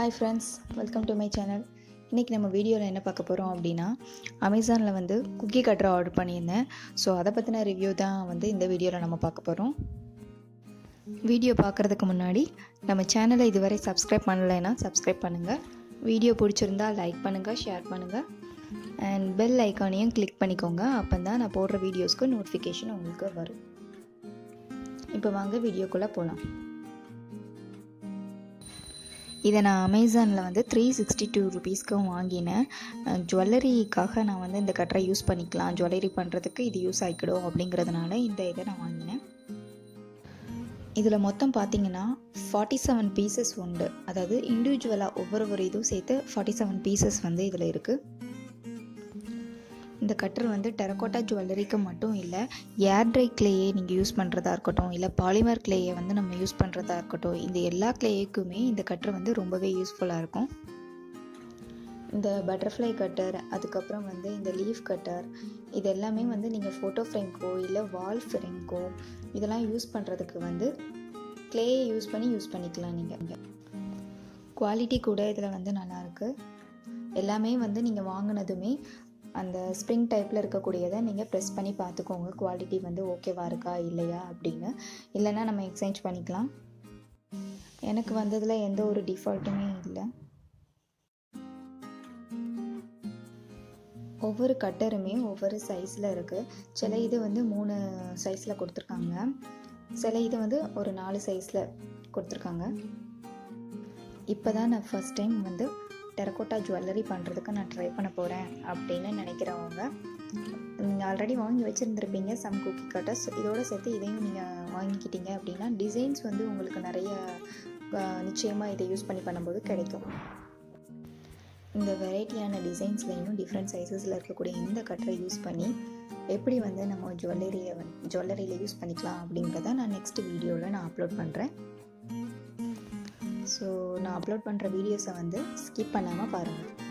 hi friends welcome to my channel இன்றைக்கி நம்ம வீடியோவில் என்ன பார்க்க போகிறோம் அப்படின்னா அமேசானில் வந்து குக்கி கட்டர் ஆர்டர் பண்ணியிருந்தேன் ஸோ அதை பற்றின ரிவ்யூ தான் வந்து இந்த வீடியோவில் நம்ம பார்க்க போகிறோம் வீடியோ பார்க்குறதுக்கு முன்னாடி நம்ம சேனலை இதுவரை சப்ஸ்கிரைப் பண்ணலைன்னா சப்ஸ்கிரைப் பண்ணுங்கள் வீடியோ பிடிச்சிருந்தா லைக் பண்ணுங்கள் ஷேர் பண்ணுங்கள் அண்ட் பெல் ஐக்கானையும் கிளிக் பண்ணிக்கோங்க அப்போ தான் நான் போடுற வீடியோஸ்க்கு நோட்டிஃபிகேஷன் உங்களுக்கு வரும் இப்போ வாங்க வீடியோக்குள்ளே போகலாம் இதை நான் அமேசானில் வந்து த்ரீ சிக்ஸ்டி டூ ருபீஸ்க்கும் வாங்கினேன் ஜுவல்லரிக்காக நான் வந்து இந்த கட்டரை யூஸ் பண்ணிக்கலாம் ஜுவல்லரி பண்ணுறதுக்கு இது யூஸ் ஆகிக்கிடும் அப்படிங்கிறதுனால இந்த இதை நான் வாங்கினேன் இதில் மொத்தம் பார்த்தீங்கன்னா ஃபார்ட்டி செவன் பீசஸ் உண்டு அதாவது இண்டிவிஜுவலாக ஒவ்வொரு ஒரு இதுவும் சேர்த்து ஃபார்ட்டி செவன் பீசஸ் வந்து இதில் இருக்குது இந்த கட்டர் வந்து டெரக்கோட்டா ஜுவல்லரிக்கு மட்டும் இல்லை ஏர் ட்ரை கிளேயே நீங்கள் யூஸ் பண்ணுறதா இருக்கட்டும் இல்லை பாலிமர் கிளேயை வந்து நம்ம யூஸ் பண்ணுறதா இருக்கட்டும் இந்த எல்லா கிளேயுக்குமே இந்த கட்டர் வந்து ரொம்பவே யூஸ்ஃபுல்லாக இருக்கும் இந்த பட்டர்ஃப்ளை கட்டர் அதுக்கப்புறம் வந்து இந்த லீஃப் கட்டர் இது எல்லாமே வந்து நீங்கள் ஃபோட்டோ ஃப்ரேம்க்கோ இல்லை வால் ஃப்ரேம்க்கோ இதெல்லாம் யூஸ் பண்ணுறதுக்கு வந்து கிளேயை யூஸ் பண்ணி யூஸ் பண்ணிக்கலாம் நீங்கள் குவாலிட்டி கூட இதில் வந்து நல்லாயிருக்கு எல்லாமே வந்து நீங்கள் வாங்கினதுமே அந்த ஸ்ப்ரிங் டைப்பில் இருக்கக்கூடியதை நீங்கள் ப்ரெஸ் பண்ணி பார்த்துக்கோங்க குவாலிட்டி வந்து ஓகேவா இருக்கா இல்லையா அப்படின்னு இல்லைன்னா நம்ம எக்ஸ்சேஞ்ச் பண்ணிக்கலாம் எனக்கு வந்ததில் எந்த ஒரு டிஃபால்ட்டுமே இல்லை ஒவ்வொரு கட்டருமே ஒவ்வொரு சைஸில் இருக்குது சில இது வந்து மூணு சைஸில் கொடுத்துருக்காங்க சில இது வந்து ஒரு நாலு சைஸில் கொடுத்துருக்காங்க இப்போ தான் நான் ஃபஸ்ட் டைம் வந்து டெரக்கோட்டா ஜுவல்லரி பண்ணுறதுக்கு நான் ட்ரை பண்ண போகிறேன் அப்படின்னு நினைக்கிறவங்க நீங்கள் ஆல்ரெடி வாங்கி வச்சுருந்துருப்பீங்க சம் குக்கி கட்டர்ஸ் இதோட சேர்த்து இதையும் நீங்கள் வாங்கிக்கிட்டீங்க அப்படின்னா டிசைன்ஸ் வந்து உங்களுக்கு நிறைய நிச்சயமாக இதை யூஸ் பண்ணி பண்ணும்போது கிடைக்கும் இந்த வெரைட்டியான டிசைன்ஸ்லையும் டிஃப்ரெண்ட் சைஸஸில் இருக்கக்கூடிய இந்த கட்டரை யூஸ் பண்ணி எப்படி வந்து நம்ம ஜுவல்லரியை வந்து ஜுவல்லரியில் யூஸ் பண்ணிக்கலாம் அப்படிங்கிறத நான் நெக்ஸ்ட் வீடியோவில் நான் அப்லோட் பண்ணுறேன் ஸோ நான் அப்லோட் பண்ணுற வீடியோஸை வந்து ஸ்கிப் பண்ணாமல் பாருங்கள்